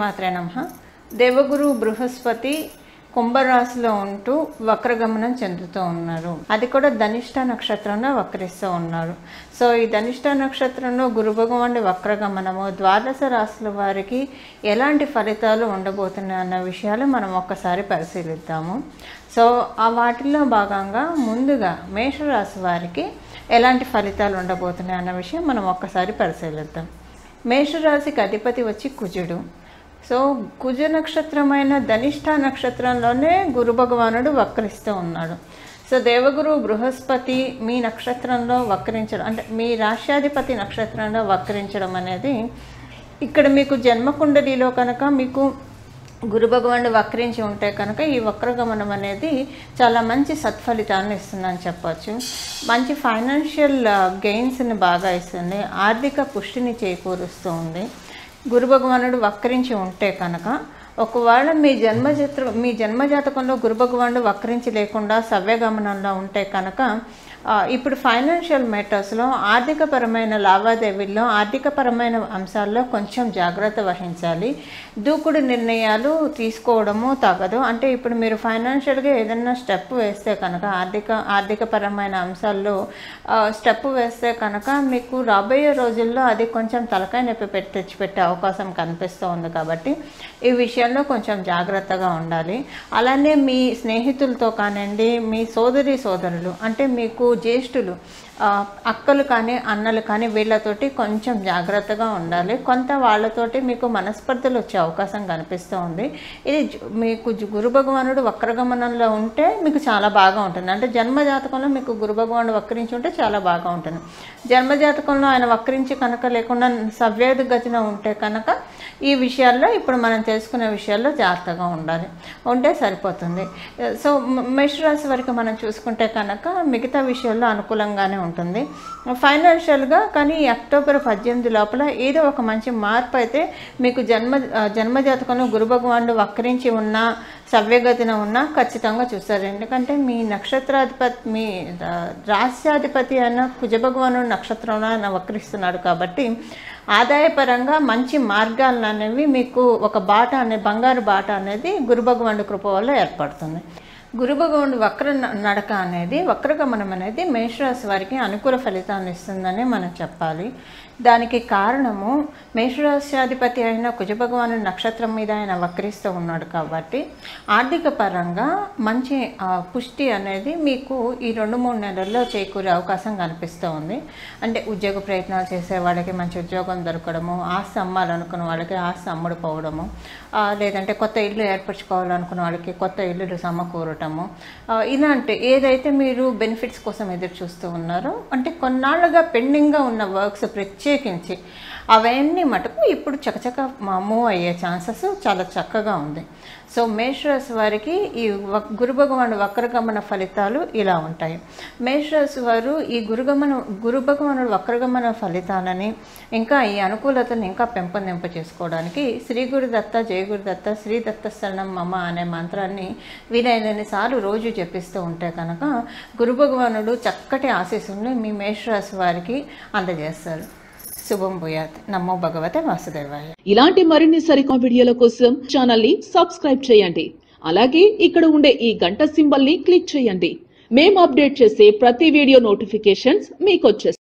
శ్రీమాత్రే నమ దేవగురు బృహస్పతి కుంభరాశిలో ఉంటూ వక్రగమనం చెందుతూ ఉన్నారు అది కూడా ధనిష్ట నక్షత్రంలో వక్రిస్తూ ఉన్నారు సో ఈ ధనిష్ట నక్షత్రంలో గురు భగవానుడి వక్రగమనము ద్వాదశ రాశుల వారికి ఎలాంటి ఫలితాలు ఉండబోతున్నాయి అన్న విషయాలు మనం ఒక్కసారి పరిశీలిద్దాము సో ఆ వాటిల్లో భాగంగా ముందుగా మేషరాశి వారికి ఎలాంటి ఫలితాలు ఉండబోతున్నాయి అన్న విషయం మనం ఒక్కసారి పరిశీలిద్దాం మేషరాశికి అధిపతి వచ్చి కుజుడు సో కుజ నక్షత్రమైన ధనిష్ట నక్షత్రంలోనే గురు భగవానుడు వక్రిస్తూ ఉన్నాడు సో దేవగురు బృహస్పతి మీ నక్షత్రంలో వక్రించడం అంటే మీ రాష్ట్రాధిపతి నక్షత్రంలో వక్రించడం అనేది ఇక్కడ మీకు జన్మకుండలిలో కనుక మీకు గురు భగవానుడు వక్రించి ఉంటే కనుక ఈ వక్రగమనం అనేది చాలా మంచి సత్ఫలితాలను ఇస్తుందని చెప్పొచ్చు మంచి ఫైనాన్షియల్ గెయిన్స్ని బాగా ఇస్తుంది ఆర్థిక పుష్టిని చేకూరుస్తూ ఉంది గురు భగవానుడు వక్రించి ఉంటే కనుక ఒకవేళ మీ జన్మజాత మీ జన్మజాతకంలో గురు భగవానుడు వక్రించి లేకుండా సవ్యగమనంలో ఉంటే కనుక ఆ, ఇప్పుడు ఫైనాన్షియల్ మ్యాటర్స్లో ఆర్థికపరమైన లావాదేవీల్లో ఆర్థికపరమైన అంశాల్లో కొంచెం జాగ్రత్త వహించాలి దూకుడు నిర్ణయాలు తీసుకోవడము తగదు అంటే ఇప్పుడు మీరు ఫైనాన్షియల్గా ఏదైనా స్టెప్ వేస్తే కనుక ఆర్థిక ఆర్థికపరమైన అంశాల్లో స్టెప్ వేస్తే కనుక మీకు రాబోయే రోజుల్లో అది కొంచెం తలకాయ నొప్పి పెట్టి తెచ్చిపెట్టే అవకాశం కనిపిస్తూ ఉంది కాబట్టి ఈ విషయంలో కొంచెం జాగ్రత్తగా ఉండాలి అలానే మీ స్నేహితులతో కానివ్వండి మీ సోదరి సోదరులు అంటే మీకు జ్యేష్ఠులు ఆ, అక్కలు కానీ అన్నలు కానీ వీళ్ళతోటి కొంచెం జాగ్రత్తగా ఉండాలి కొంత వాళ్ళతోటి మీకు మనస్పర్ధలు వచ్చే అవకాశం కనిపిస్తూ ఉంది ఇది జు- మీకు జు- గురు భగవానుడు వక్రగమనంలో ఉంటే మీకు చాలా బాగా ఉంటుంది అంటే జన్మ జాతకంలో మీకు గురు భగవానుడు వక్రించి ఉంటే చాలా బాగా ఉంటుంది జన్మ జాతకంలో ఆయన వక్రించి కనుక లేకుండా సవ్యద గతిన ఉంటే కనుక ఈ విషయాల్లో ఇప్పుడు మనం తెలుసుకునే విషయాల్లో జాగ్రత్తగా ఉండాలి ఉంటే సరిపోతుంది సో మ- మేషరాశి వరకు మనం చూసుకుంటే కనుక మిగతా విషయాల్లో అనుకూలంగానే ఉంటుంది ఫైనాన్షియల్గా కానీ ఈ అక్టోబర్ పద్దెనిమిది లోపల ఏదో ఒక మంచి మార్పు అయితే మీకు జన్మ ఆ, జన్మజాతకంలో గురు భగవానుడు వక్రించి ఉన్న సవ్యగతిన ఉన్న ఖచ్చితంగా చూస్తారు ఎందుకంటే మీ నక్షత్రాధిపతి మీ ఆ, రాస్యాధిపతి అయిన కుజ భగవానుడు నక్షత్రంలో ఆయన వక్రిస్తున్నాడు కాబట్టి ఆదాయపరంగా మంచి మార్గాలు అనేవి మీకు ఒక బాట అనే బంగారు బాట అనేది గురు భగవానుడి కృప వల్ల ఏర్పడుతుంది గురు భగవానుడు వక్ర న- నడక అనేది వక్రగమనం అనేది మేషరాశి వారికి అనుకూల ఫలితాన్ని ఇస్తుందని మనం చెప్పాలి దానికి కారణము మేషరాశ్యాధిపతి అయిన కుజభగవాను నక్షత్రం మీద ఆయన వక్రిస్తూ ఉన్నాడు కాబట్టి ఆర్థిక పరంగా మంచి ఆ, పుష్టి అనేది మీకు ఈ రెండు మూడు నెలల్లో చేకూరే అవకాశం కనిపిస్తూ ఉంది అంటే ఉద్యోగ ప్రయత్నాలు చేసే వాళ్ళకి మంచి ఉద్యోగం దొరకడము ఆస్తి అమ్మాలనుకున్న వాళ్ళకి ఆస్తి అమ్ముడుపోవడము ఆ, లేదంటే కొత్త ఇల్లు ఏర్పరచుకోవాలనుకున్న వాళ్ళకి కొత్త ఇల్లులు సమకూరటము ఆ, ఇలాంటి ఏదైతే మీరు బెనిఫిట్స్ కోసం ఎదురు చూస్తూ ఉన్నారో అంటే కొన్నాళ్ళుగా పెండింగ్గా ఉన్న వర్క్స్ ప్రత్యేకించి అవన్నీ మటుకు ఇప్పుడు చకచక మూవ్ అయ్యే ఛాన్సెస్ చాలా చక్కగా ఉంది సో మేషరాశి వారికి ఈ వక్- గురు భగవాను వక్రగమన ఫలితాలు ఇలా ఉంటాయి మేషరాశి వారు ఈ గురుగమన గురు భగవానుడు వక్రగమన ఫలితాలని ఇంకా ఈ అనుకూలతను ఇంకా పెంపొందింప చేసుకోవడానికి శ్రీ గురుదత్త జయ గురుదత్త శ్రీ దత్త శరణం మమ అనే మంత్రాన్ని వీలైనన్ని సార్లు రోజు జపిస్తూ ఉంటే కనుక గురు భగవానుడు చక్కటి ఆశీస్సుల్ని మీ మేషరాశి వారికి అందజేస్తారు శుభం భూయాత్ నమో భగవతే వాసుదేవాయ ఇలాంటి మరిన్ని సరికొత్త వీడియోల కోసం ఛానల్ ని సబ్స్క్రైబ్ చేయండి అలాగే ఇక్కడ ఉండే ఈ గంట సింబల్ ని క్లిక్ చేయండి మేము అప్డేట్ చేసే ప్రతి వీడియో నోటిఫికేషన్స్ మీకు వచ్చేస్తాయి